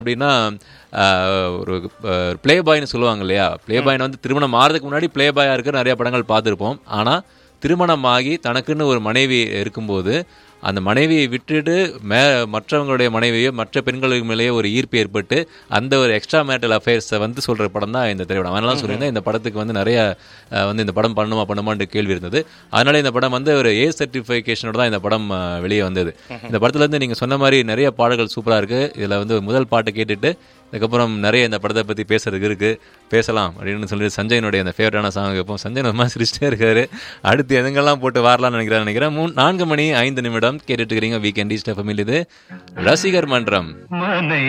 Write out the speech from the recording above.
அப்படின்னா ஆஹ், ஒரு ப்ளே பாய்னு சொல்லுவாங்க இல்லையா ப்ளே பாய்னு வந்து திருமணம் ஆகிறதுக்கு முன்னாடி ப்ளே பாயாக இருக்கிற நிறைய படங்கள் பார்த்துருப்போம் ஆனால் திருமணமாகி தனக்குன்னு ஒரு மனைவி இருக்கும்போது அந்த மனைவியை விட்டுட்டு மே மற்றவங்களுடைய மனைவியோ மற்ற பெண்களுக்கு மேலேயோ ஒரு ஈர்ப்பு ஏற்பட்டு அந்த ஒரு எக்ஸ்ட்ரா மேரிட்டல் அஃபேர்ஸை வந்து சொல்கிற படம் தான் இந்த திரைப்படம் அதனால சொல்லியிருந்தேன் இந்த படத்துக்கு வந்து நிறைய அஹ், வந்து இந்த படம் பண்ணுமா பண்ணுமான்ற கேள்வி இருந்தது அதனால இந்த படம் வந்து ஒரு ஏ சர்டிஃபிகேஷனோட தான் இந்த படம் அஹ், வெளியே வந்தது இந்த படத்துல இருந்து நீங்கள் சொன்ன மாதிரி நிறைய பாடல்கள் சூப்பராக இருக்குது இதில் வந்து முதல் பாட்டு கேட்டுட்டு அதுக்கப்புறம் நிறைய இந்த படத்தை பற்றி பேசுறதுக்கு இருக்குது பேசலாம் அப்படின்னு சொல்லிட்டு சஞ்சயனுடைய அந்த ஃபேவரட்டான சாங் வைப்போம் சஞ்சய் ரொம்ப சிரிச்சிட்டே இருக்காரு அடுத்து எதுங்கெல்லாம் போட்டு வரலாம்னு நினைக்கிறேன் நினைக்கிறேன் மூணு நான்கு மணி ஐந்து நிமிடம் கேட்டுட்டு இருக்கிறீங்க வீக்கெண்ட் ஈஸ்ட் எஃப்எம் இது ரசிகர் மன்றம் மனை